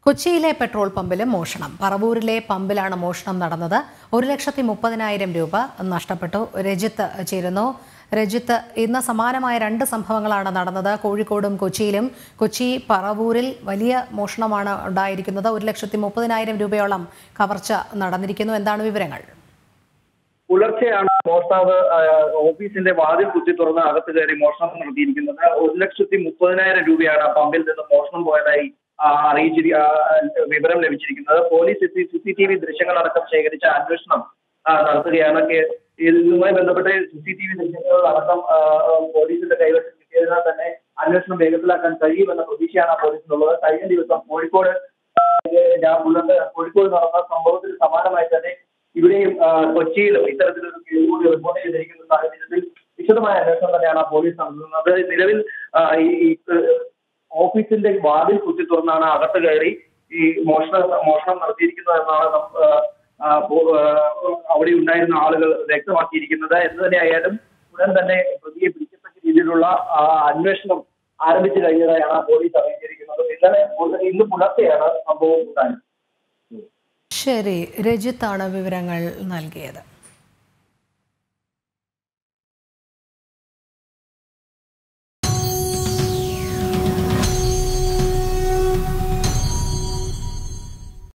കൊച്ചിയിലെ പെട്രോൾ പമ്പിലും മോഷണം പറവൂരിലെ പമ്പിലാണ് മോഷണം നടന്നത് ഒരു ലക്ഷത്തി മുപ്പതിനായിരം രൂപ നഷ്ടപ്പെട്ടു രജിത്ത് ചേരുന്നു രജിത്ത് ഇന്ന് സമാനമായ രണ്ട് സംഭവങ്ങളാണ് നടന്നത് കോഴിക്കോടും കൊച്ചിയിലും കൊച്ചി പറവൂരിൽ വലിയ മോഷണമാണ് ഉണ്ടായിരിക്കുന്നത് ഒരു ലക്ഷത്തി മുപ്പതിനായിരം രൂപയോളം കവർച്ച നടന്നിരിക്കുന്നു എന്താണ് വിവരങ്ങൾ പുലർച്ചെയാണ് മോഷ്ടാവ് ആ, ഓഫീസിന്റെ വാതിൽ കുത്തി തുറന്ന് അകത്ത് കയറി മോഷണം നടത്തിയിരിക്കുന്നത് ഒരു ലക്ഷത്തി മുപ്പതിനായിരം രൂപയാണ് പമ്പിൽ നിന്ന് മോഷണം പോയതായി ആ, അറിയിച്ചിരി ആ, വിവരം ലഭിച്ചിരിക്കുന്നത് പോലീസ് എത്തി സി സി ടി വി ദൃശ്യങ്ങളടക്കം ശേഖരിച്ച അന്വേഷണം ആ, നടത്തുകയാണ് കേ- ഇതുമായി ബന്ധപ്പെട്ട് സി സി ടി വി ദൃശ്യങ്ങൾ അടക്കം ആ, ആ, പോലീസിന്റെ കൈവശം കിട്ടിയതിനാൽ തന്നെ അന്വേഷണം വേഗത്തിലാക്കാൻ കഴിയുമെന്ന പ്രതീക്ഷയാണ് പോലീസിനുള്ളത് കഴിഞ്ഞ ദിവസം കോഴിക്കോട് ഞാൻ പുലർച്ചെ കോഴിക്കോട് നടന്ന സംഭവത്തിന് സമാനമായി തന്നെ ഇവിടെയും ആ, കൊച്ചിയിലും ഇത്തരത്തിലൊരു കേസ് കൂടി റിപ്പോർട്ട് ചെയ്തിരിക്കുന്ന സാഹചര്യത്തിൽ വിശദമായ അന്വേഷണം തന്നെയാണ് പോലീസ് നടത്തുന്നത് നിലവിൽ ആ, ഈ ഈ, ഏഹ്, ഓഫീസിന്റെ വാതിൽ കുത്തി തുറന്നാണ് അകത്ത് കയറി ഈ മോഷണ മോഷണം നടത്തിയിരിക്കുന്നത് എന്നാണ് നം- ആ, ആ, പോ- ആ, അവിടെ ഉണ്ടായിരുന്ന ആളുകൾ വ്യക്തമാക്കിയിരിക്കുന്നത് എന്ത് തന്നെയായാലും ഉടൻ തന്നെ പ്രതിയെ പിടിക്കത്തക്ക രീതിയിലുള്ള ആ, അന്വേഷണം ആരംഭിച്ചു കഴിഞ്ഞതായാണ് പോലീസ് അറിയിച്ചിരിക്കുന്നത് ഇന്നലെ മുതൽ- ഇന്ന് പുലർച്ചെയാണ് സംഭവം ഉണ്ടായത് ശരി രജിത്താണ് വിവരങ്ങൾ നൽകിയത്